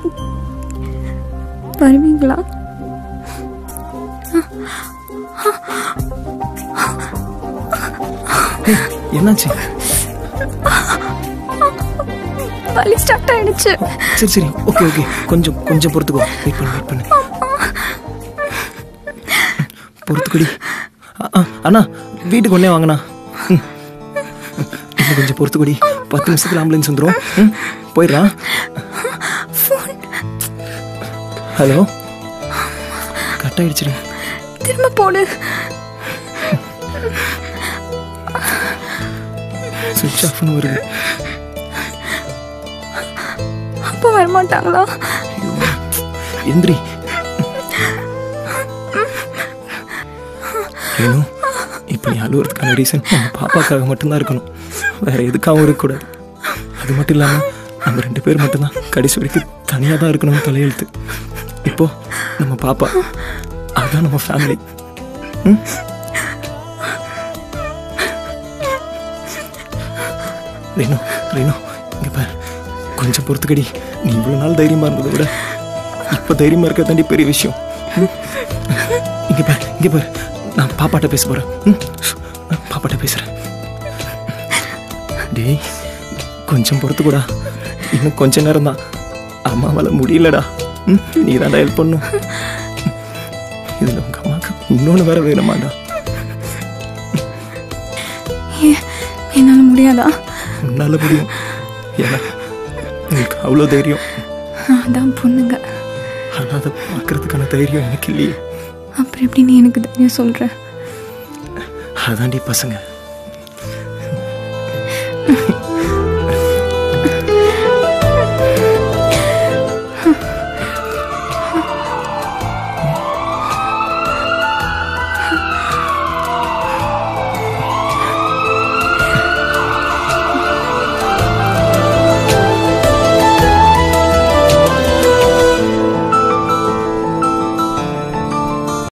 வருவீங்களா என்னாச்சு வலி ஸ்டார்ட் ஆயிடுச்சு சரி சரி ஓகே ஓகே கொஞ்சம் கொஞ்சம் பொறுத்துக்கோ வெயிட் பண்ணு வெயிட் பண்ணு பொறுத்துக்கடி அ- அ, அண்ணா வீட்டுக்கு ஒன்னே வாங்கண்ணா ம். இன்னும் கொஞ்சம் பொறுத்துக்கடி பத்து நிமிஷத்துல ஆம்புலன்ஸ் வந்துடும் ம் போயிடுறான் ஹலோ கட் ஆயிடுச்சுடி திரும்ப போடு சுவிட்ச் ஆஃப்னு வருது அப்பா வரமாட்டாங்களா எந்திரி ரேணு இப்போ நீ அழுவுறதுக்கான ரீசன் நம்ம பாப்பாக்காக மட்டும்தான் இருக்கணும் வேற எதுக்காகவும் இருக்கக்கூடாது அது மட்டும் இல்லாமல் நம்ம ரெண்டு பேர் மட்டும்தான் கடைசி வரைக்கும் தனியாக தான் இருக்கணும்னு தலையெழுத்து இப்போ நம்ம பாப்பா அதுதான் நம்ம ஃபேமிலி ம் ரேணு ரேணு இங்கே பாரு கொஞ்சம் பொறுத்துக்கடி நீ இவ்வளோ நாள் தைரியமாக இருந்ததை விட இப்போ தைரியமாக இருக்க தாண்டி பெரிய விஷயம் ம்? இங்க பாரு இங்க பாரு நான் பாப்பாட்ட பேச போறேன் ம்? நான் பாப்பாட்ட பேசுறேன் டேய் கொஞ்சம் பொறுத்துக்கூடா இன்னும் கொஞ்ச நேரம் தான் அம்மாவால முடியலடா ம் நீ தான்டா ஹெல்ப் பண்ணும் இதுல உங்க அம்மாவுக்கு இன்னொன்று வேற வேணுமாடா ஏன் என்னால் முடியாதா உன்னால முடியும் ஏன்னா உங்களுக்கு அவ்வளோ தைரியம் நான் தான் பொண்ணுங்க ஆனால் அதை பார்க்கறதுக்கான தைரியம் எனக்கு இல்லையே அப்புறம் எப்படி நீ எனக்கு தைரியம் சொல்கிற அதாண்டி பசங்க